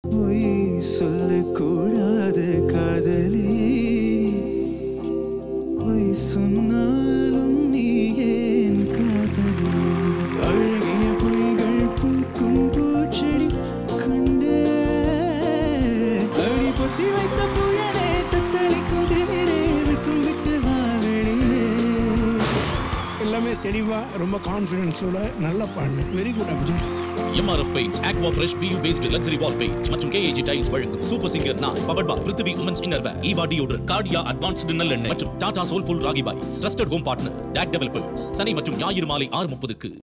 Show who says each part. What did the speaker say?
Speaker 1: பொய் சொல்லக்கூடாது காதலி பொய் சொன்னாலும் நீ ஏன் காதலி அழகிய பொய்கள் பூக்கும் பூச்செடி கண்டே அடி பொத்தி வைத்த புயலே தத்தளிக்கும் திமிரே வெக்கம் விட்டு வா வெளியே
Speaker 2: எல்லாமே தெளிவாக ரொம்ப கான்ஃபிடென்ஸோட நல்லா பாடினேன் very good object
Speaker 3: MRF paints aqua fresh pure paste luxury wall paint மற்றும் கேஏஜி டைல்ஸ் வழங்கும் சூப்பர் சிங்கர் நான் powered by Prithvi women's innerwear Eva deodorant Cardia advanced நல்லெண்ணெய் மற்றும் டாடா சோல்ஃபுல் ராகி பாய் trusted home partner DAC developers சனி மற்றும் ஞாயிறு மாலை ஆறு முப்பதுக்கு